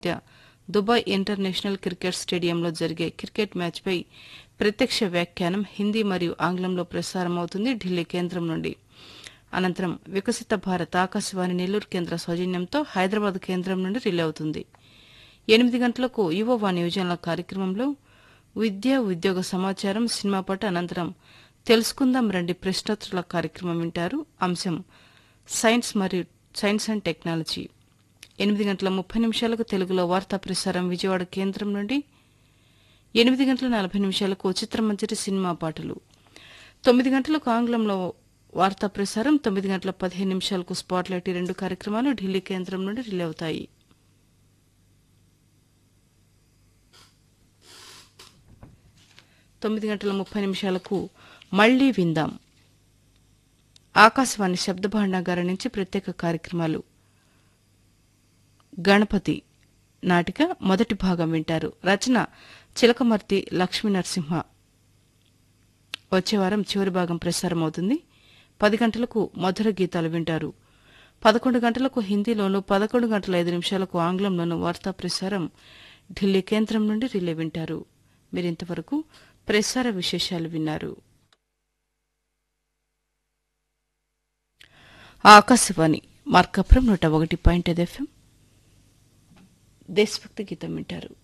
మధ్య Dubai international cricket స్టేడియంలో జరిగే క్రికెట్ మ్యాచ్పై ప్రత్యక్ష వ్యాఖ్యానం హిందీ మరియు ఆంగ్లంలో ప్రసారమవుతుంది ఢిల్లీ కేంద్రం నుండి అనంతరం వికసిత భారత్ ఆకాశవాణి నెల్లూరు కేంద్ర సౌజన్యంతో హైదరాబాద్ కేంద్రం నుండి రిలే అవుతుంది ఎనిమిది గంటలకు యువవాణి యోజనల కార్యక్రమంలో విద్య ఉద్యోగ సమాచారం సినిమా పాట అనంతరం తెలుసుకుందాం రండి ప్రశ్నోత్తరాల కార్యక్రమం వింటారు అంశం సైన్స్ మరియు సైన్స్ అండ్ టెక్నాలజీ ఎనిమిది గంటల ముప్పై నిమిషాలకు తెలుగులో వార్తా ప్రసారం విజయవాడ కేంద్రం నుండి ఎనిమిది గంటల నలభై నిమిషాలకు చిత్రమంజరి సినిమా పాటలు తొమ్మిది గంటలకు ఆంగ్లంలో వార్తా ప్రసారం తొమ్మిది గంటల పదిహేను నిమిషాలకు స్పాట్లైట్ ఈ రెండు కార్యక్రమాలు ఢిల్లీ కేంద్రం నుండి రిలే అవుతాయి తొమ్మిది గంటల ముప్పై నిమిషాలకు మళ్లీ విందాం ఆకాశవాణి శబ్ద భాండాగారం నుంచి ప్రత్యేక కార్యక్రమాలు గణపతి నాటిక మొదటి భాగం వింటారు రచన చిలకమర్తి లక్ష్మీ నరసింహ వచ్చే వారం చివరి భాగం ప్రసారమవుతుంది పది గంటలకు మధుర గీతాలు వింటారు పదకొండు గంటలకు హిందీలోను పదకొండు గంటల ఐదు నిమిషాలకు ఆంగ్లంలోను వార్తా ప్రసారం ఢిల్లీ కేంద్రం నుండి రిలే వింటారు మీరింతవరకు ప్రసార విశేషాలు విన్నారు ఆకాశవాణి మార్కపురం నూట ఒకటి పాయింట్ ఐదు ఎఫ్ఎం దేశభక్తి గీతం వింటారు